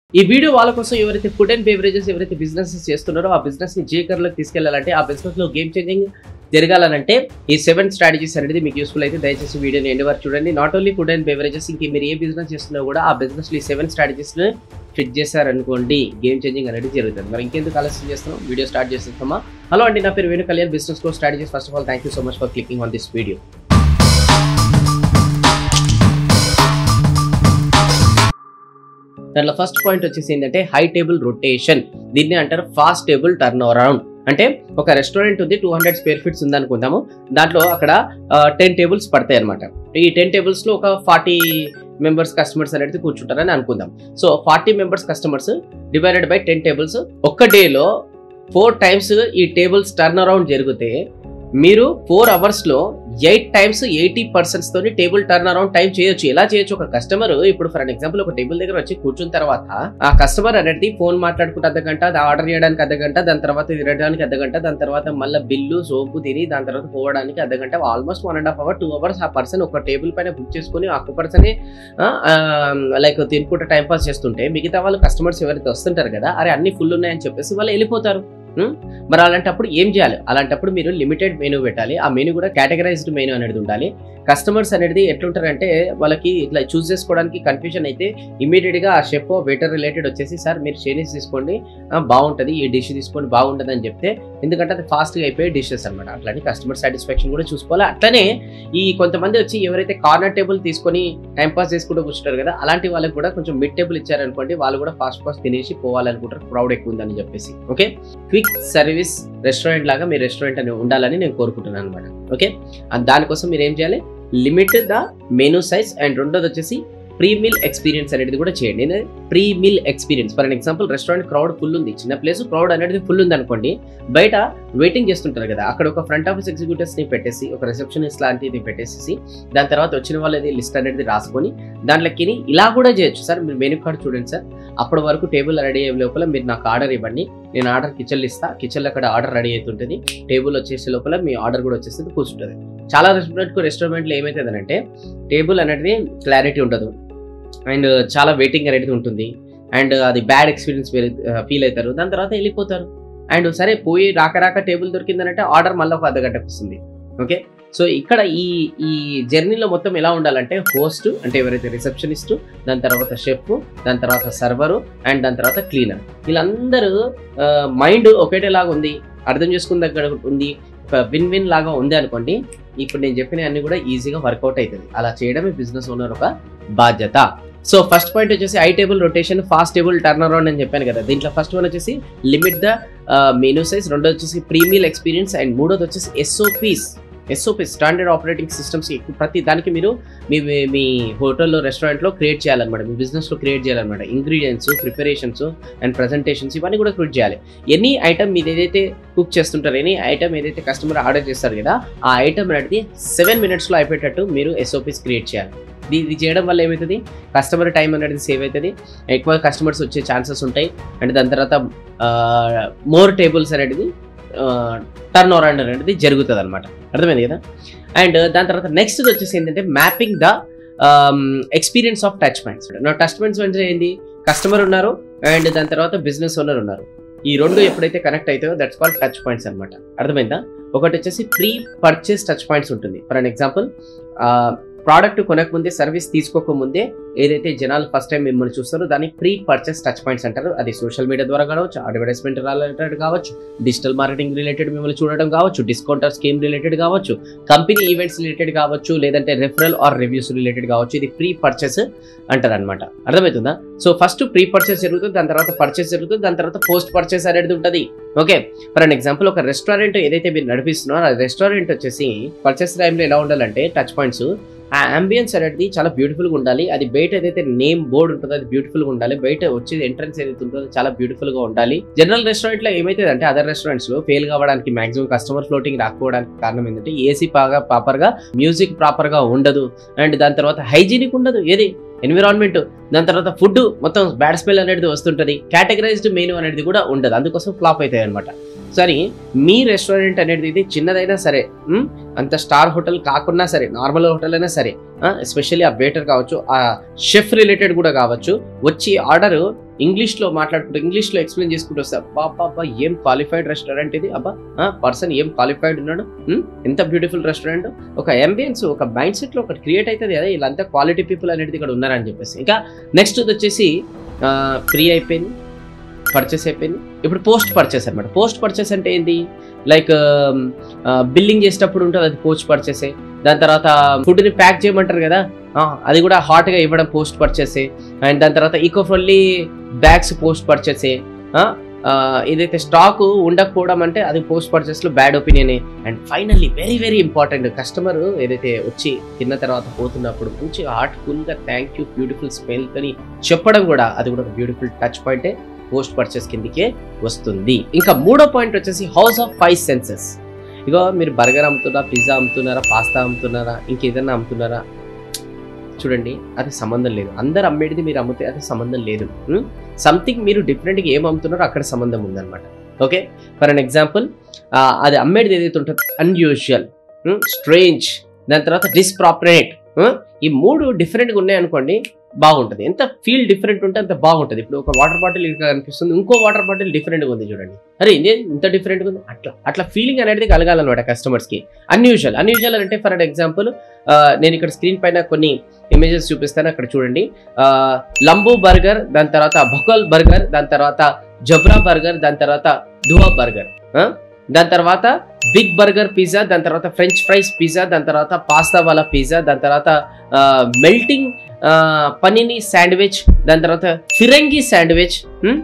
ఈ వీడియో వాళ్ళ కోసం ఎవరైతే ఫుడ్ అండ్ బేవరేజెస్ ఎవరైతే బిజినెస్ చేస్తున్నారో ఆ బిజినెస్ ని జేకర్లోకి తీసుకెళ్లాలంటే ఆ బిజినెస్ లో గేమ్ చేంజింగ్ జరగాలనంటే ఈ సెవెన్ స్ట్రాటజీస్ అనేది మీకు యూస్ఫుల్ అయితే దయచేసి వీడియోని ఎండ్ వరకు చూడండి not only food and beverages ఇంక మీరు ఏ బిజినెస్ చేస్తున్నా కూడా ఆ బిజినెస్ లో ఈ సెవెన్ స్ట్రాటజీస్ ని ఫిట్ చేశారనుకోండి గేమ్ చేంజింగ్ అనేది జరుగుతుంది మరి ఇంకెందుకు ఆలస్యం చేస్తున్నాం వీడియో స్టార్ట్ చేస్తున్నామా హలో అండి నా పేరు Venu Kalyan business co strategies first of all thank you so much for clicking on this video దాంట్లో ఫస్ట్ పాయింట్ వచ్చేసి ఏంటంటే హై టేబుల్ రొటేషన్ దీన్ని అంటారు ఫాస్ట్ టేబుల్ టర్న్ అరౌండ్ అంటే ఒక రెస్టారెంట్ ఉంది టూ హండ్రెడ్ స్క్వేర్ ఫీట్స్ ఉంది అనుకుందాము దాంట్లో అక్కడ టెన్ టేబుల్స్ పడతాయి అనమాట ఈ టెన్ టేబుల్స్ లో ఒక ఫార్టీ మెంబర్స్ కస్టమర్స్ అనేది కూర్చుంటారని అనుకుందాం so forty members customers divided by ten tables ఒక్క డేలో ఫోర్ టైమ్స్ ఈ టేబుల్స్ టర్న్ అరౌండ్ జరిగితే మీరు ఫోర్ అవర్స్ లో ఎయిట్ టైమ్స్ ఎయిటీ పర్సెంట్స్ తోని టేబుల్ టర్న్ అరౌండ్ టైం చేయొచ్చు ఎలా చేయొచ్చు ఒక కస్టమర్ ఇప్పుడు ఫర్ ఎగ్జాంపుల్ ఒక టేబుల్ దగ్గర వచ్చి కూర్చున్న తర్వాత ఆ కస్టమర్ అనేది ఫోన్ మాట్లాడుకుంటే అర్ధ గంట అది ఆర్డర్ చేయడానికి అర్ధ గంట దాని తర్వాత తినడానికి అర్ధ గంట దాని తర్వాత మళ్ళీ బిల్లు సోపు తిని దాని తర్వాత పోవడానికి అర్ధ గంట almost one and half hour two hours ఆ పర్సన్ ఒక టేబుల్ పైన బుక్ చేసుకుని ఆ పర్సన్ లైక్ తినుకుంటే టైం పాస్ చేస్తుంటే మిగతా వాళ్ళు కస్టమర్స్ ఎవరైతే వస్తుంటారు కదా అరే అన్ని ఫుల్ ఉన్నాయని చెప్పేసి వాళ్ళు వెళ్ళిపోతారు ఉం? మరి అలాంటప్పుడు ఏం చేయాలి అలాంటప్పుడు మీరు లిమిటెడ్ మెనూ పెట్టాలి ఆ మెనూ కూడా కేటగరైజ్డ్ మెనూ అనేది ఉండాలి కస్టమర్స్ అనేది ఎట్లుంటారంటే వాళ్ళకి ఇట్లా చూస్ చేసుకోవడానికి కన్ఫ్యూజన్ అయితే ఇమీడియట్ గా ఆ షెఫ్ వెయిటర్ రిలేటెడ్ వచ్చేసి సార్ మీరు చైనీస్ తీసుకోండి ఆ, బాగుంటది ఈ డిష్ తీసుకోండి బాగుంటది అని చెప్తే ఎందుకంటే అది ఫాస్ట్ గా అయిపోయే డిషెస్ అనమాట అట్లానే కస్టమర్ సాటిస్ఫాక్షన్ కూడా చూసుకోవాలి అట్లనే ఈ కొంతమంది వచ్చి ఎవరైతే కార్నర్ టేబుల్ తీసుకొని టైం పాస్ చేసుకుంటూ కూర్చుంటారు కదా అలాంటి వాళ్ళకి కూడా కొంచెం మిడ్ టేబుల్ ఇచ్చారనుకోండి వాళ్ళు కూడా ఫాస్ట్ ఫాస్ట్ తినేసి పోవాలనుకుంటారు క్రౌడ్ ఎక్కువ ఉందని చెప్పేసి ఓకే క్విక్ సర్వీస్ రెస్టారెంట్ లాగా మీ రెస్టారెంట్ అని ఉండాలని నేను కోరుకుంటున్నాను అనమాట ఓకే అండ్ దానికోసం మీరు ఏం చేయాలి limit the menu size and రెండోది వచ్చేసి ప్రీ మీల్ ఎక్స్పీరియన్స్ అనేది కూడా చేయండి pre meal experience for example restaurant crowd full ఉంది చిన్న ప్లేస్ క్రౌడ్ అనేది ఫుల్ ఉంది అనుకోండి బయట వెయిటింగ్ చేస్తుంటారు కదా అక్కడ ఒక ఫ్రంట్ ఆఫీస్ ఎగ్జిక్యూటివ్స్ ని పెట్టేసి ఒక రిసెప్షనిస్ట్ లాంటిది పెట్టేసి దాని తర్వాత వచ్చిన వాళ్ళది లిస్ట్ అనేది రాసుకొని దాంట్లోకి ఇలా కూడా చేయొచ్చు సార్ మీరు మెనూ కార్డ్ చూడండి సార్ అప్పటి వరకు టేబుల్ రెడీ అయ్యే లోపల మీరు నాకు ఆర్డర్ ఇవ్వండి నేను ఆర్డర్ కిచెన్లో ఇస్తా కిచెన్లో అక్కడ ఆర్డర్ రెడీ అవుతుంటుంది టేబుల్ వచ్చేసే లోపల మీ ఆర్డర్ కూడా వచ్చేసి కూర్చుంటుంది చాలా రెస్టారెంట్ రెస్టారెంట్లో ఏమవుతుందంటే టేబుల్ అనేది క్లారిటీ ఉండదు అండ్ చాలా వెయిటింగ్ అనేది ఉంటుంది అండ్ అది బ్యాడ్ ఎక్స్పీరియన్స్ ఫీల్ అవుతారు దాని తర్వాత వెళ్ళిపోతారు అండ్ సరే పోయి రాక రాక టేబుల్ దొరికిందనంటే ఆర్డర్ మళ్ళీ ఒక అర్ధ గంటకు వస్తుంది ఓకే సో ఇక్కడ ఈ ఈ జర్నీలో మొత్తం ఎలా ఉండాలంటే హోస్ట్ అంటే ఎవరైతే రిసెప్షనిస్ట్ దాని తర్వాత షెఫ్ దాని తర్వాత సర్వరు అండ్ దాని తర్వాత క్లీనర్ వీళ్ళందరూ మైండ్ ఒకటేలాగా ఉంది అర్థం చేసుకున్న దగ్గర ఉంది ఒక విన్ విన్ లాగా ఉంది అనుకోండి ఇప్పుడు నేను చెప్పిన అన్ని కూడా ఈజీగా వర్కౌట్ అవుతుంది అలా చేయడమే బిజినెస్ ఓనర్ ఒక బాధ్యత సో ఫస్ట్ పాయింట్ వచ్చేసి I table rotation fast table turn around అని చెప్పాను కదా దీంట్లో ఫస్ట్ వన్ వచ్చేసి లిమిట్ ద మెనూ సైజ్ రెండోది వచ్చేసి ప్రీమియల్ ఎక్స్పీరియన్స్ అండ్ మూడోది వచ్చేసి SOPs SOP standard operating systems ప్రతి దానికి మీరు మీ మీ- మీ హోటల్లో రెస్టారెంట్లో క్రియేట్ చేయాలన్నమాట మీ బిజినెస్లో క్రియేట్ చేయాలన్నమాట ఇంగ్రీడియంట్స్ ప్రిపరేషన్స్ అండ్ ప్రజెంటేషన్స్ ఇవన్నీ కూడా క్రియేట్ చేయాలి ఎనీ ఐటమ్ మీరు ఏదైతే కుక్ చేస్తుంటారో ఎనీ ఐటమ్ ఏదైతే కస్టమర్ ఆర్డర్ చేస్తారు కదా ఆ ఐటమ్ అనేది సెవెన్ మినిట్స్లో అయిపోయేటట్టు మీరు ఎస్ఓపీస్ క్రియేట్ చేయాలి ఇది ఇది చేయడం వల్ల ఏమవుతుంది కస్టమర్ టైం అనేది సేవ్ అవుతుంది ఎక్కువ కస్టమర్స్ వచ్చే ఛాన్సెస్ ఉంటాయి అండ్ దాని తర్వాత మోర్ టేబుల్స్ అనేది టర్న్ అరౌండ్ అనేది జరుగుతుంది అనమాట అర్థమైంది కదా అండ్ దాని తర్వాత నెక్స్ట్ వచ్చేసి ఏంటంటే mapping the experience of touch points నా టచ్ పాయింట్స్ అంటే ఏంటి కస్టమర్ ఉన్నారు అండ్ దాని తర్వాత బిజినెస్ ఓనర్ ఉన్నారు ఈ రెండు ఎప్పుడైతే కనెక్ట్ అవుతాయో దట్స్ కాల్డ్ టచ్ పాయింట్స్ అనమాట అర్థమైందా ఒకటి వచ్చేసి ప్రీ పర్చేస్ టచ్ పాయింట్స్ ఉంటుంది ఫర్ అన్ ఎగ్జాంపుల్ ప్రోడక్ట్ కొనకముందే సర్వీస్ తీసుకోకముందే ఏదైతే జనాలు ఫస్ట్ టైం మిమ్మల్ని చూస్తారో దాన్ని ప్రీ పర్చేస్ టచ్ పాయింట్స్ అంటారు అది సోషల్ మీడియా ద్వారా కావచ్చు అడ్వర్టైజ్మెంట్ రిలేటెడ్ కావచ్చు డిజిటల్ మార్కెటింగ్ రిలేటెడ్ మిమ్మల్ని చూడడం కావచ్చు డిస్కౌంటర్ స్కీమ్ రిలేటెడ్ కావచ్చు కంపెనీ ఈవెంట్స్ రిలేటెడ్ కావచ్చు లేదంటే రెఫరల్ ఆర్ రివ్యూస్ రిలేటెడ్ కావచ్చు ఇది ప్రీ పర్చేస్ అంటారు అనమాట అర్థమవుతుందా సో ఫస్ట్ ప్రీ పర్చేస్ జరుగుతుంది దాని తర్వాత పర్చేస్ జరుగుతుంది దాని తర్వాత పోస్ట్ పర్చేస్ అనేది ఉంటుంది ఓకే ఫర్ అన్ ఎగ్జాంపుల్ ఒక రెస్టారెంట్ ఏదైతే మీరు నడిపిస్తున్నారో ఆ రెస్టారెంట్ వచ్చేసి పర్చేస్ టైంలో ఎలా ఉండాలంటే టచ్ పాయింట్స్ ఆ అంబియన్స్ అనేది చాలా బ్యూటిఫుల్ గా ఉండాలి అది బయట ఏదైతే నేమ్ బోర్డు ఉంటుందో అది బ్యూటిఫుల్ గా ఉండాలి బయట వచ్చేది ఎంట్రన్స్ ఏదైతే ఉంటుందో అది చాలా బ్యూటిఫుల్ గా ఉండాలి జనరల్ రెస్టారెంట్ లో ఏమైతే అంటే అదర్ రెస్టారెంట్స్ లో ఫెయిల్ కావడానికి మాక్సిమం కస్టమర్ ఫ్లోటింగ్ రాకపోవడానికి కారణం ఏంటంటే ఏసీ బాగా ప్రాపర్ గా మ్యూజిక్ ప్రాపర్ గా ఉండదు అండ్ దాని తర్వాత హైజీనిక్ ఉండదు ఏది ఎన్విరాన్మెంట్ దాని తర్వాత ఫుడ్ మొత్తం బ్యాడ్ స్మెల్ అనేది వస్తుంటది కేటగరైజ్డ్ మెనూ అనేది కూడా ఉండదు అందుకోసం ఫ్లాప్ అవుతాయి అనమాట సరే మీ రెస్టారెంట్ అనేది ఇది చిన్నదైనా సరే ఉమ్, అంత స్టార్ హోటల్ కాకున్నా సరే నార్మల్ హోటల్ అయినా సరే ఎస్పెషల్లీ ఆ వెయిటర్ కావచ్చు ఆ షెఫ్ రిలేటెడ్ కూడా కావచ్చు వచ్చి ఆర్డర్ ఇంగ్లీష్లో మాట్లాడుకుంటూ ఇంగ్లీష్లో ఎక్స్ప్లెయిన్ చేసుకుంటూ వస్తే అబ్బా అబ్బా అబ్బా ఏం క్వాలిఫైడ్ రెస్టారెంట్ ఇది అబ్బా పర్సన్ ఏం క్వాలిఫైడ్ ఉన్నాడు ఉమ్, ఎంత బ్యూటిఫుల్ రెస్టారెంట్ ఒక అంబియన్స్ ఒక మైండ్ సెట్లో ఒకటి క్రియేట్ అవుతుంది అదే వీళ్ళంతా క్వాలిటీ పీపుల్ అనేది ఇక్కడ ఉన్నారని చెప్పేసి ఇంకా నెక్స్ట్ వచ్చేసి ఫ్రీ అయిపోయింది పర్చేస్ అయిపోయింది ఇప్పుడు పోస్ట్ పర్చేస్ అనమాట పోస్ట్ పర్చేస్ అంటే ఏంటి లైక్ బిల్లింగ్ చేసేటప్పుడు ఉంటుంది అది పోస్ట్ పర్చేసే దాని తర్వాత ఫుడ్ని ప్యాక్ చేయమంటారు కదా ఆ, అది కూడా హాట్గా ఇవ్వడం పోస్ట్ పర్చేసే అండ్ దాని తర్వాత ఈకో ఫ్రెండ్లీ బ్యాగ్స్ పోస్ట్ పర్చేసే ఏదైతే స్టాక్ ఉండకపోవడం అంటే అది పోస్ట్ పర్చేస్లో బ్యాడ్ ఒపీనియనే and finally very very important customer ఏదైతే వచ్చి తిన్న తర్వాత పోతున్నప్పుడు మంచి హార్ట్ఫుల్గా థ్యాంక్ యూ బ్యూటిఫుల్ స్మెల్ అని చెప్పడం కూడా అది కూడా ఒక బ్యూటిఫుల్ టచ్ పాయింటే పోస్ట్ పర్చేస్ కిందకే వస్తుంది ఇంకా మూడో పాయింట్ వచ్చేసి హౌస్ ఆఫ్ ఫైవ్ సెన్సెస్ ఇగో మీరు బర్గర్ అమ్ముతున్నారా పిజ్జా అమ్ముతున్నారా పాస్తా అమ్ముతున్నారా ఇంకేదన్నా అమ్ముతున్నారా చూడండి అది సంబంధం లేదు అందరు అమ్మేటిది మీరు అమ్మితే అది సంబంధం లేదు సంథింగ్ మీరు డిఫరెంట్గా ఏం అమ్ముతున్నారో అక్కడ సంబంధం ఉందన్నమాట ఓకే ఫర్ అన్ ఎగ్జాంపుల్ అది అమ్మేటిది ఏదైతే ఉంటుందో అన్యూజువల్ స్ట్రేంజ్ దాని తర్వాత డిస్ప్రాపరేట్ ఈ మూడు డిఫరెంట్గా ఉన్నాయనుకోండి బాగుంటుంది ఎంత ఫీల్ డిఫరెంట్ ఉంటే అంత బాగుంటుంది ఇప్పుడు ఒక వాటర్ బాటిల్ ఇక్కడ కనిపిస్తుంది ఇంకో వాటర్ బాటిల్ డిఫరెంట్గా ఉంది చూడండి అరే ఇదే ఇంత డిఫరెంట్గా ఉంది అట్లా అట్లా ఫీలింగ్ అనేది కలగాలన్నమాట కస్టమర్స్కి అన్యూజువల్ అన్యూజువల్ అంటే ఫర్ అన్ ఎగ్జాంపుల్ నేను ఇక్కడ స్క్రీన్ పైన కొన్ని ఇమేజెస్ చూపిస్తాను అక్కడ చూడండి ఆ, లంబూ బర్గర్ దాని తర్వాత బొకల్ బర్గర్ దాని తర్వాత జబ్రా బర్గర్ దాని తర్వాత దువా బర్గర్ ఆ? దాని తర్వాత బిగ్ బర్గర్ పిజ్జా దాని తర్వాత ఫ్రెంచ్ ఫ్రైస్ పిజ్జా దాని తర్వాత పాస్తా వాలా పిజ్జా దాని తర్వాత మెల్టింగ్ పనీని శాండ్విచ్ దాని తర్వాత ఫిరంగి శాండ్విచ్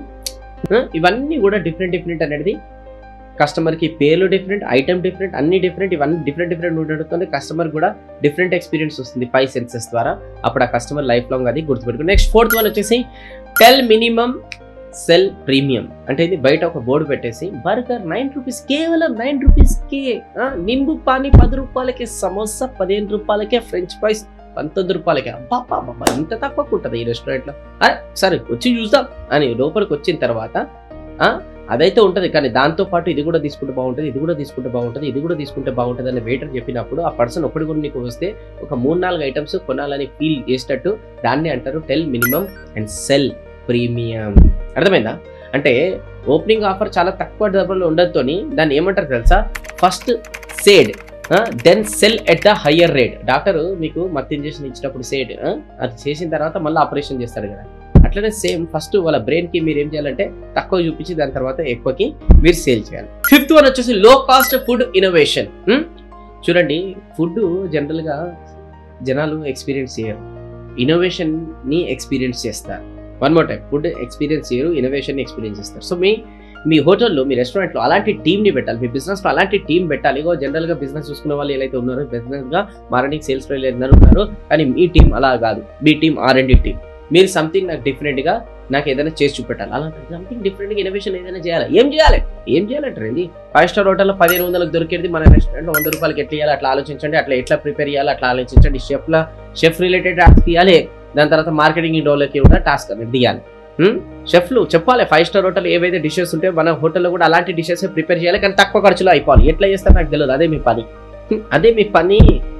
ఇవన్నీ కూడా డిఫరెంట్ డిఫరెంట్ అనేది కస్టమర్కి పేర్లు డిఫరెంట్ ఐటమ్ డిఫరెంట్ అన్ని డిఫరెంట్ ఇవన్నీ డిఫరెంట్ డిఫరెంట్ ఉండడంతో కస్టమర్ కూడా డిఫరెంట్ ఎక్స్పీరియన్స్ వస్తుంది ఫైవ్ సెన్సెస్ ద్వారా అప్పుడు ఆ కస్టమర్ లైఫ్ లాంగ్ అది గుర్తుపెట్టుకుని నెక్స్ట్ ఫోర్త్ వన్ వచ్చేసి టెల్ మినిమం సెల్ ప్రీమియం అంటే ఇది బయట ఒక బోర్డు పెట్టేసి బర్గర్ నైన్ రూపీస్ కేవలం నైన్ రూపీస్కే నింబు పానీ పది రూపాయలకే సమోసా పదిహేను రూపాయలకే ఫ్రెంచ్ ఫ్రైస్ పంతొమ్మిది రూపాయలకే అబ్బా అబ్బా, అబ్బా ఇంత తక్కువ ఉంటుంది ఈ రెస్టారెంట్లో అరే సరే వచ్చి చూద్దాం అని లోపలికి వచ్చిన తర్వాత ఆ, అదైతే ఉంటుంది కానీ దాంతో పాటు ఇది కూడా తీసుకుంటే బాగుంటుంది ఇది కూడా తీసుకుంటే బాగుంటుంది ఇది కూడా తీసుకుంటే బాగుంటుంది అని వెయిటర్ చెప్పినప్పుడు ఆ పర్సన్ ఒకటి కూడా నీకు వస్తే ఒక మూడు నాలుగు ఐటమ్స్ కొనాలని ఫీల్ చేసేటట్టు దాన్ని అంటారు tell minimum and sell premium అర్థమైందా అంటే ఓపెనింగ్ ఆఫర్ చాలా తక్కువ డబ్బులు ఉండడంతో దాన్ని ఏమంటారు తెలుసా first said then sell at the higher rate doctor మీకు మత్తు ఇంజెక్షన్ ఇచ్చినప్పుడు సేడ్ అది చేసిన తర్వాత మళ్ళీ ఆపరేషన్ చేస్తాడు కదా అట్లనే సేమ్ ఫస్ట్ వాళ్ళ బ్రెయిన్ కి మీరు ఏం చేయాలంటే తక్కువ చూపించి దాని తర్వాత ఎక్కువకి మీరు సేల్ చేయాలి ఫిఫ్త్ వన్ వచ్చేసి లో కాస్ట్ ఫుడ్ ఇన్నోవేషన్ చూడండి ఫుడ్ జనరల్ గా జనాలు ఎక్స్పీరియన్స్ చేయరు ఇన్నోవేషన్ ని ఎక్స్పీరియన్స్ చేస్తారు one more time food experience చేయరు ఇన్నోవేషన్ ఎక్స్పీరియన్స్ చేస్తారు సో మీ మీ హోటల్లో మీ రెస్టారెంట్లో అలాంటి టీంని పెట్టాలి మీ బిజినెస్లో అలాంటి టీం పెట్టాలి ఇగో జనరల్గా బిజినెస్ చూసుకునే వాళ్ళు ఏదైతే ఉన్నారో బిజినెస్గా మార్కెటింగ్ సేల్స్ అందరూ ఉన్నారు కానీ మీ టీం అలా కాదు మీ టీం ఆర్ అండ్ టీం మీరు సంథింగ్ నాకు డిఫరెంట్గా నాకు ఏదైనా చేసి చూపెట్టాలి అలాంటి సంథింగ్ డిఫరెంట్గా ఇన్నోవేషన్ ఏదైనా చేయాలి ఏం చేయాలి ఏం చేయాలంటారు ఏంది ఫైవ్ స్టార్ హోటల్లో పదిహేను వందలకు దొరికేది మన రెస్టారెంట్లో వంద రూపాయలకి ఎట్లా చేయాలి అట్లా ఆలోచించండి అట్లా ఎట్లా ప్రిపేర్ చేయాలి అట్లా ఆలోచించండి షెఫ్ల షెఫ్ రిలేటెడ్ టాస్క్ తీయాలి దాని తర్వాత మార్కెటింగ్ డోర్లకి కూడా టాస్క్ అనేది తీయాలి హ్మ్? షెఫ్లు చెప్పాలి ఫైవ్ స్టార్ హోటల్ ఏవైతే డిషెస్ ఉంటే మన హోటల్లో కూడా అలాంటి డిషెస్ ప్రిపేర్ చేయాలి కానీ తక్కువ ఖర్చులో అయిపోవాలి ఎట్లా చేస్తారు నాకు తెలియదు అదే మీ పని హ్మ్, అదే మీ పని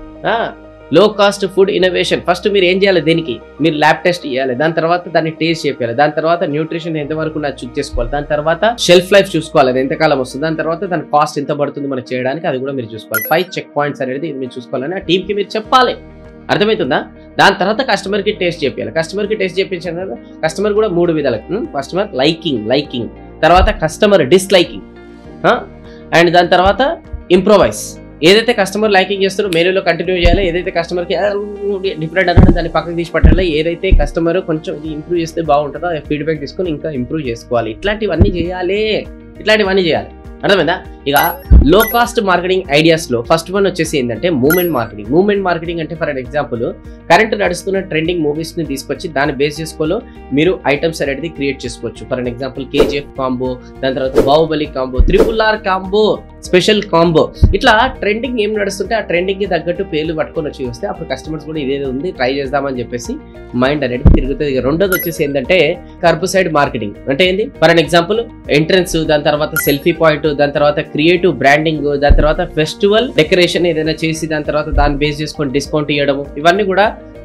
లో కాస్ట్ ఫుడ్ ఇన్నోవేషన్ ఫస్ట్ మీరు ఏం చేయాలి దీనికి మీరు ల్యాబ్ టెస్ట్ చేయాలి దాని తర్వాత దాన్ని టేస్ట్ చేయాలి దాని తర్వాత న్యూట్రిషన్ ఎంతవరకు నాకు చూస్ చేసుకోవాలి దాని తర్వాత షెల్ఫ్ లైఫ్ చూసుకోవాలి అది ఎంతకాలం వస్తుంది దాని తర్వాత దాని కాస్ట్ ఎంత పడుతుంది మనకు చేయడానికి అది కూడా మీరు చూసుకోవాలి ఫైవ్ చెక్ పాయింట్స్ అనేది మీరు చూసుకోవాలని ఆ టీంకి మీరు చెప్పాలి అర్థమవుతుందా దాని తర్వాత కస్టమర్కి టేస్ట్ చేయాలి కస్టమర్కి టేస్ట్ చేయించిన తర్వాత కస్టమర్ కూడా మూడు విధాలు కస్టమర్ లైకింగ్ లైకింగ్ తర్వాత కస్టమర్ డిస్లైకింగ్ అండ్ దాని తర్వాత ఇంప్రొవైజ్ ఏదైతే కస్టమర్ లైకింగ్ చేస్తారో మెనూలో కంటిన్యూ చేయాలి ఏదైతే కస్టమర్కి డిఫరెంట్ అన్నాడు దాన్ని పక్కకు తీసి పెట్టాలి ఏదైతే కస్టమర్ కొంచెం ఇది ఇంప్రూవ్ చేస్తే బాగుంటుందో ఆ ఫీడ్బ్యాక్ తీసుకొని ఇంకా ఇంప్రూవ్ చేసుకోవాలి ఇట్లాంటివన్నీ చేయాలి ఇట్లాంటివన్నీ చేయాలి అర్థమైందా ఇక లో కాస్ట్ మార్కెటింగ్ ఐడియాస్లో ఫస్ట్ వన్ వచ్చేసి ఏంటంటే మూమెంట్ మార్కెటింగ్ మూమెంట్ మార్కెటింగ్ అంటే ఫర్ ఎగ్జాంపుల్ కరెంట్ నడుస్తున్న ట్రెండింగ్ మూవీస్ని తీసుకొచ్చి దాన్ని బేస్ చేసుకోలో మీరు ఐటమ్స్ అనేది క్రియేట్ చేసుకోవచ్చు ఫర్ ఎగ్జాంపుల్ కేజీఎఫ్ కాంబో దాని తర్వాత Baahubali combo triple R combo special combo ఇట్లా ట్రెండింగ్ ఏం నడుస్తుంటే ఆ ట్రెండింగ్ కి తగ్గట్టు పేర్లు పట్టుకొని వచ్చి వస్తే అప్పుడు కస్టమర్స్ కూడా ఇదేదో ఉంది ట్రై చేద్దామని చెప్పేసి మైండ్ అనేది తిరుగుతుంది ఇక రెండోది వచ్చేసి ఏంటంటే సైడ్ మార్కెటింగ్ అంటే ఏంది ఫర్ అన్ ఎగ్జాంపుల్ ఎంట్రన్స్ దాని తర్వాత సెల్ఫీ పాయింట్ దాని తర్వాత క్రియేటివ్ బ్రాండింగ్ దాని తర్వాత ఫెస్టివల్ డెకరేషన్ ఏదైనా చేసి దాని తర్వాత దాన్ని బేస్ చేసుకొని డిస్కౌంట్ ఇవ్వడము ఇవన్నీ కూడా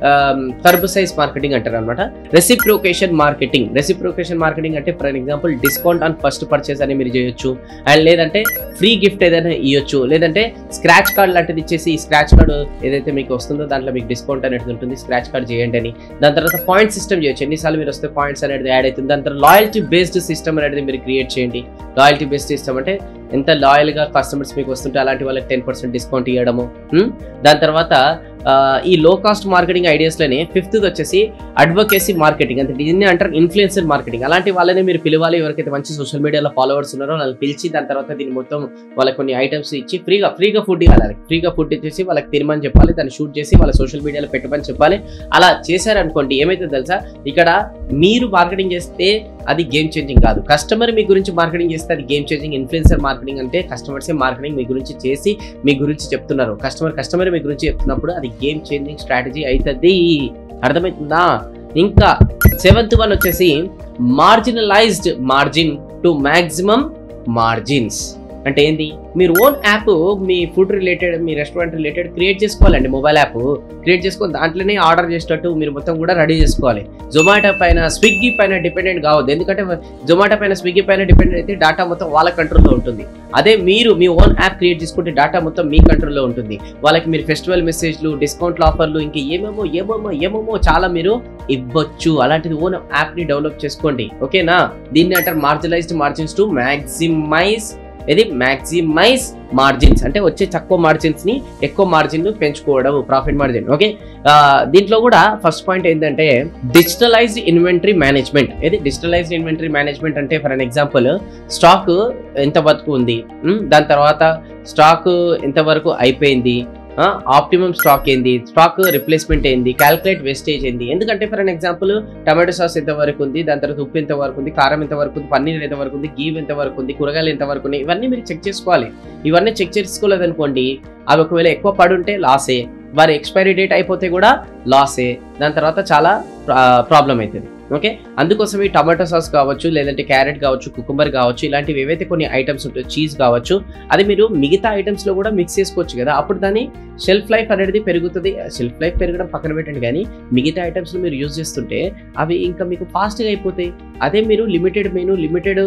సైజ్ మార్కెటింగ్ అంటారు అనమాట రెసిప్రోకేషన్ మార్కెటింగ్ రెసిప్రోకేషన్ మార్కెటింగ్ అంటే for example discount on first purchase అని మీరు చేయొచ్చు అండ్ లేదంటే ఫ్రీ గిఫ్ట్ ఏదైనా ఇవ్వచ్చు లేదంటే స్క్రాచ్ కార్డ్ లాంటిది ఇచ్చేసి ఈ స్క్రాచ్ కార్డ్ ఏదైతే మీకు వస్తుందో దాంట్లో మీకు డిస్కౌంట్ అనేది ఉంటుంది స్క్రాచ్ కార్డ్ చేయండి అని దాని తర్వాత పాయింట్ సిస్టమ్ చేయొచ్చు ఎన్నిసార్లు మీరు వస్తే పాయింట్స్ అనేది యాడ్ అవుతుంది దాని తర్వాత లాయల్టీ బేస్డ్ సిస్టమ్ అనేది మీరు క్రియేట్ చేయండి లాయల్టీ బేస్డ్ సిస్టమ్ అంటే ఎంత లాయల్గా కస్టమర్స్ మీకు వస్తుంటే అలాంటి వాళ్ళకి టెన్ పర్సెంట్ డిస్కౌంట్ ఇవ్వడము హ్మ్? దాని తర్వాత ఆ, ఈ లో కాస్ట్ మార్కెటింగ్ ఐడియాస్లోనే ఫిఫ్త్ వచ్చేసి అడ్వకేసీ మార్కెటింగ్ అంటే దీన్ని అంటారు ఇన్ఫ్లుయెన్సర్ మార్కెటింగ్ అలాంటి వాళ్ళని మీరు పిలవాలి ఎవరికైతే మంచి సోషల్ మీడియాలో ఫాలోవర్స్ ఉన్నారో వాళ్ళని పిలిచి దాని తర్వాత దీన్ని మొత్తం వాళ్ళకి కొన్ని ఐటమ్స్ ఇచ్చి ఫ్రీగా ఫ్రీగా ఫుడ్ ఇవ్వాలి ఫ్రీగా ఫుడ్ ఇచ్చేసి వాళ్ళకి తినమని చెప్పాలి దాన్ని షూట్ చేసి వాళ్ళ సోషల్ మీడియాలో పెట్టమని చెప్పాలి అలా చేశారనుకోండి ఏమైతే తెలుసా ఇక్కడ మీరు మార్కెటింగ్ చేస్తే అది గేమ్ చేంజింగ్ కాదు కస్టమర్ మీ గురించి మార్కెటింగ్ చేస్తే అది గేమ్ చేంజింగ్ ఇన్ఫ్లుయెన్సర్ మార్కెటింగ్ అంటే కస్టమర్సే మార్కెటింగ్ మీ గురించి చేసి మీ గురించి చెప్తున్నారు కస్టమర్ కస్టమర్ మీ గురించి చెప్తున్నప్పుడు అది గేమ్ చేంజింగ్ స్ట్రాటజీ అవుతుంది అర్థమవుతుందా ఇంకా సెవెంత్ వన్ వచ్చేసి marginalized margin to maximum margins అంటే ఏంది మీరు ఓన్ యాప్ మీ ఫుడ్ రిలేటెడ్ మీ రెస్టారెంట్ రిలేటెడ్ క్రియేట్ చేసుకోవాలండి మొబైల్ యాప్ క్రియేట్ చేసుకొని దాంట్లోనే ఆర్డర్ చేసేటట్టు మీరు మొత్తం కూడా రెడీ చేసుకోవాలి జొమాటో పైన స్విగ్గీ పైన డిపెండెంట్ కావద్దు ఎందుకంటే జొమాటో పైన స్విగ్గీ పైన డిపెండెంట్ అయితే డేటా మొత్తం వాళ్ళ కంట్రోల్లో ఉంటుంది అదే మీరు మీ ఓన్ యాప్ క్రియేట్ చేసుకుంటే డేటా మొత్తం మీ కంట్రోల్లో ఉంటుంది వాళ్ళకి మీరు ఫెస్టివల్ మెసేజ్లు డిస్కౌంట్లు ఆఫర్లు ఇంకా ఏమేమో ఏమేమో ఏమేమో చాలా మీరు ఇవ్వచ్చు అలాంటిది ఓన్ యాప్ని డెవలప్ చేసుకోండి ఓకేనా దీన్ని అంటారు మార్జినలైజ్డ్ మార్జిన్స్ టు మ్యాక్సిమైజ్ ఇది మ్యాక్సిమైజ్ మార్జిన్స్ అంటే వచ్చే తక్కువ మార్జిన్స్ ని ఎక్కువ మార్జిన్ పెంచుకోవడం ప్రాఫిట్ మార్జిన్ ఓకే దీంట్లో కూడా ఫస్ట్ పాయింట్ ఏంటంటే డిజిటలైజ్డ్ ఇన్వెంటరీ మేనేజ్మెంట్ ఇది డిజిటలైజ్డ్ ఇన్వెంటరీ మేనేజ్మెంట్ అంటే ఫర్ అన్ ఎగ్జాంపుల్ స్టాక్ ఎంత వరకు ఉంది ఉమ్, దాని తర్వాత స్టాక్ ఎంతవరకు అయిపోయింది ఆప్టిమం స్టాక్ ఏంది స్టాక్ రిప్లేస్మెంట్ ఏంది క్యాల్కులేట్ వేస్టేజ్ ఏంది ఎందుకంటే for an example tomato sauce ఎంత వరకు ఉంది దాని తర్వాత ఉప్పు ఎంత వరకు ఉంది కారం ఎంత వరకు ఉంది పన్నీర్ ఎంత వరకు ఉంది గీవ్ ఎంత వరకు ఉంది కూరగాయలు ఎంత వరకు ఉన్నాయి ఇవన్నీ మీరు చెక్ చేసుకోవాలి ఇవన్నీ చెక్ చేసుకోలేదనుకోండి అవి ఒకవేళ ఎక్కువ పడుంటే లాసే వారి ఎక్స్పైరీ డేట్ అయిపోతే కూడా లాసే దాని తర్వాత చాలా ప్రాబ్లం అవుతుంది ఓకే అందుకోసం ఈ టమాటో సాస్ కావచ్చు లేదంటే క్యారెట్ కావచ్చు కుకుంబర్ కావచ్చు ఇలాంటివి ఏవైతే కొన్ని ఐటమ్స్ ఉంటాయో చీజ్ కావచ్చు అది మీరు మిగతా ఐటమ్స్లో కూడా మిక్స్ చేసుకోవచ్చు కదా అప్పుడు దాని షెల్ఫ్ లైఫ్ అనేది పెరుగుతుంది షెల్ఫ్ లైఫ్ పెరగడం పక్కన పెట్టండి కానీ మిగతా ఐటమ్స్ మీరు యూజ్ చేస్తుంటే అవి ఇంకా మీకు ఫాస్ట్గా అయిపోతాయి అదే మీరు లిమిటెడ్ మెను లిమిటెడ్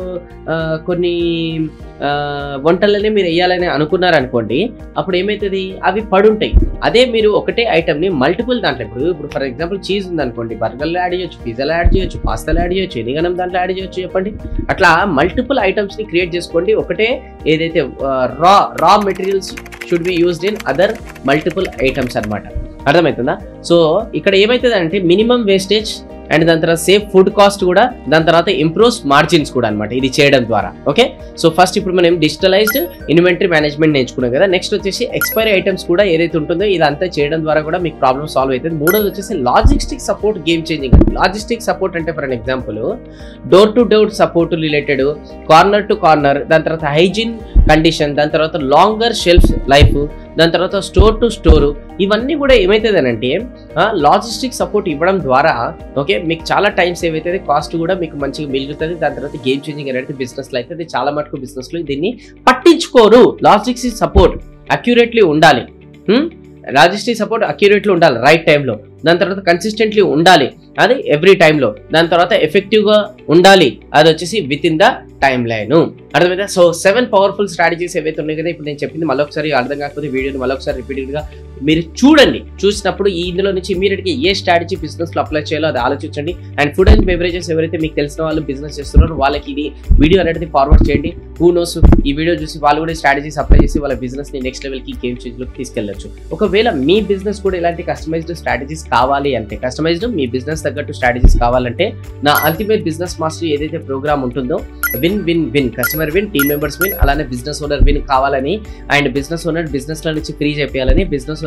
కొన్ని ఆ, వంటలనే మీరు వేయాలని అనుకున్నారనుకోండి అప్పుడు ఏమవుతుంది అవి పడుంటాయి అదే మీరు ఒకటే ఐటమ్ని మల్టిపుల్ దాంట్లో ఇప్పుడు ఇప్పుడు ఫర్ ఎగ్జాంపుల్ చీజ్ ఉందనుకోండి బర్గర్లో యాడ్ చేయొచ్చు పిజ్జాలో యాడ్ చేయొచ్చు పాస్తాలో యాడ్ చేయొచ్చు ఎనిగనం దాంట్లో యాడ్ చేయొచ్చు చెప్పండి అట్లా మల్టిపుల్ ఐటమ్స్ని క్రియేట్ చేసుకోండి ఒకటే ఏదైతే raw raw materials should be used in other multiple items అన్నమాట అర్థమవుతుందా సో ఇక్కడ ఏమవుతుంది అంటే మినిమం వేస్టేజ్ అండ్ దాని తర్వాత సేఫ్ ఫుడ్ కాస్ట్ కూడా దాని తర్వాత ఇంప్రూవ్స్ మార్జిన్స్ కూడా అనమాట ఇది చేయడం ద్వారా ఓకే సో ఫస్ట్ ఇప్పుడు మనం డిజిటలైజ్డ్ ఇన్వెంటరీ మేనేజ్మెంట్ నేర్చుకున్నాం కదా నెక్స్ట్ వచ్చేసి ఎక్స్పైరీ ఐటమ్స్ కూడా ఏదైతే ఉంటుందో ఇదంతా చేయడం ద్వారా కూడా మీకు ప్రాబ్లమ్ సాల్వ్ అవుతుంది మూడోది వచ్చేసి logistic support game changing logistic support అంటే for an example door to door support related corner to corner దాని తర్వాత హైజీన్ కండిషన్ దాని తర్వాత లాంగర్ షెల్ఫ్ లైఫ్ దాని తర్వాత స్టోర్ టు స్టోర్ ఇవన్నీ కూడా ఏమవుతుందనంటే లాజిస్టిక్ సపోర్ట్ ఇవ్వడం ద్వారా ఓకే మీకు చాలా టైం సేవ్ అవుతుంది కాస్ట్ కూడా మీకు మంచిగా మిగులుతుంది దాని తర్వాత గేమ్ చేంజింగ్ అనేది బిజినెస్లో అయితే చాలా మటుకు బిజినెస్లో దీన్ని పట్టించుకోరు లాజిస్టిక్ సపోర్ట్ అక్యురేట్లీ ఉండాలి లాజిస్టిక్ సపోర్ట్ అక్యురేట్లీ ఉండాలి రైట్ టైంలో దాని తర్వాత కన్సిస్టెంట్లీ ఉండాలి అది ఎవ్రీ టైంలో దాని తర్వాత ఎఫెక్టివ్గా ఉండాలి అది వచ్చేసి within the timeline అర్థమైందా సో సెవెన్ పవర్ఫుల్ స్ట్రాటజీస్ ఏవైతే ఉన్నాయి కదా ఇప్పుడు నేను చెప్పింది మళ్ళొకసారి అర్థం కాకపోతే వీడియోని మళ్ళొకసారి రిపీటెడ్గా మీరు చూడండి చూసినప్పుడు ఈ ఇందులో నుంచి ఇమీడియట్గా ఏ స్ట్రాటజీ బిజినెస్లో అప్లై చేయాలో అది ఆలోచించండి అండ్ ఫుడ్ అండ్ బెవరేజెస్ ఎవరైతే మీకు తెలిసిన వాళ్ళు బిజినెస్ చేస్తున్నారో వాళ్ళకి ఇది వీడియో అనేది ఫార్వర్డ్ చేయండి హూ నోస్ ఈ వీడియో చూసి వాళ్ళు కూడా స్ట్రాటజీస్ అప్లై చేసి వాళ్ళ బిజినెస్ని నెక్స్ట్ లెవెల్కి గేమ్ చేంజ్లోకి తీసుకెళ్ళచ్చు ఒకవేళ మీ బిజినెస్ కూడా ఇలాంటి కస్టమైజ్డ్ స్ట్రాటజీస్ కావాలి అంటే కస్టమైజ్డ్ మీ బిజినెస్ తగ్గట్టు స్ట్రాటజీస్ కావాలంటే నా అల్టిమేట్ బిజినెస్ మాస్టర్ ఏదైతే ప్రోగ్రామ్ ఉంటుందో win win win customer win team members win అలానే బిజినెస్ ఓనర్ విన్ కావాలని అండ్ బిజినెస్ ఓనర్ బిజినెస్ లో నుంచి ఫ్రీ చేయాలని బిజినెస్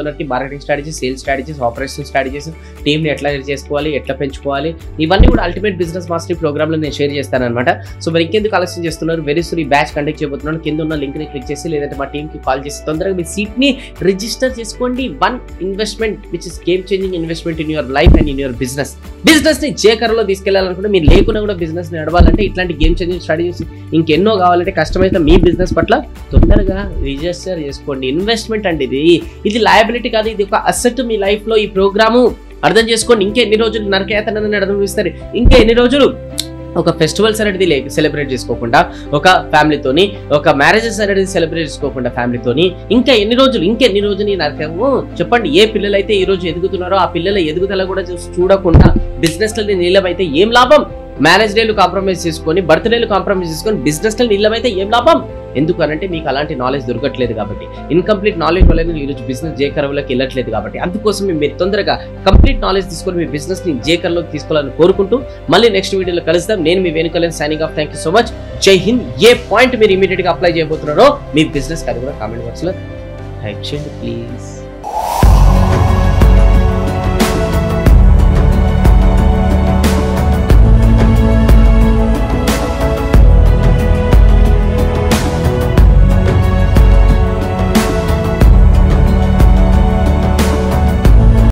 కి marketing strategies sales strategies operation strategies టీమ్ని ఎట్లా చేసుకోవాలి ఎట్లా పెంచుకోవాలి ఇవన్నీ కూడా అల్టిమేట్ బిజినెస్ మాస్టరీ ప్రోగ్రామ్ లో నేను షేర్ చేస్తాను అనమాట సో మరి ఇంకెందుకు ఆలస్యం చేస్తున్నారు వెరీ సూర్ ఈ బ్యాచ్ కండక్ట్ చేయబోతున్నాను కింద ఉన్న లింక్ ని క్లిక్ చేసి లేదంటే మా టీమ్ కి కాల్ చేసి తొందరగా మీ సీట్ ని రిజిస్టర్ చేసుకోండి one investment which is game changing investment in your life and in your business business ని జేకర్లో తీసుకెళ్లాలనుకుంటే మీరు లేకుండా కూడా బిజినెస్ ని నడవాలంటే ఇట్లాంటి గేమ్ చేంజింగ్ స్ట్రాటజీస్ ఇంకెన్నో కావాలంటే కష్టమైతే మీ బిజినెస్ పట్ల తొందరగా రిజిస్టర్ చేసుకోండి ఇన్వెస్ట్మెంట్ అండి ఇది ఇది లయబిలిటీ కాదు ఇది ఒక అసెట్ మీ లైఫ్ లో ఈ ప్రోగ్రాము అర్థం చేసుకోండి ఇంకా ఎన్ని రోజులు నరకయాతనని అనుభవిస్తారు ఇంకా ఎన్ని రోజులు ఒక ఫెస్టివల్స్ అనేది సెలబ్రేట్ చేసుకోకుండా ఒక ఫ్యామిలీతోని ఒక మ్యారేజెస్ అనేది సెలబ్రేట్ చేసుకోకుండా ఫ్యామిలీతోని ఇంకా ఎన్ని రోజులు ఇంకెన్ని రోజులు ఈ నరకము చెప్పండి ఏ పిల్లలు అయితే ఈ రోజు ఎదుగుతున్నారో ఆ పిల్లల ఎదుగుదల కూడా చూసి చూడకుండా బిజినెస్ లో నిలబైతే ఏం లాభం మ్యారేజ్ డేలు కాంప్రమైజ్ చేసుకొని బర్త్డేలు కాంప్రమైజ్ చేసుకొని బిజినెస్ లో నిలబైతే ఏం లాభం ఎందుకు అనంటే మీకు అలాంటి నాలెడ్జ్ దొరకట్లేదు కాబట్టి ఇన్కంప్లీట్ నాలెడ్జ్ వల్ల ఈ రోజు బిజినెస్ జేకర్లోకి వెళ్ళట్లేదు కాబట్టి అందుకోసం మీరు తొందరగా కంప్లీట్ నాలెడ్జ్ తీసుకొని మీ బిజినెస్ ని జేకర్లోకి తీసుకోవాలని కోరుకుంటూ మళ్ళీ నెక్స్ట్ వీడియోలో కలుస్తాం నేను మీ వెనుకలేని signing off thank you so much జై హింద్ ఏ పాయింట్ మీరు ఇమీడియట్ గా అప్లై చేయబోతున్నారో మీ బిజినెస్ అది కూడా కామెంట్ బాక్స్ లో టైప్ చేయండి ప్లీజ్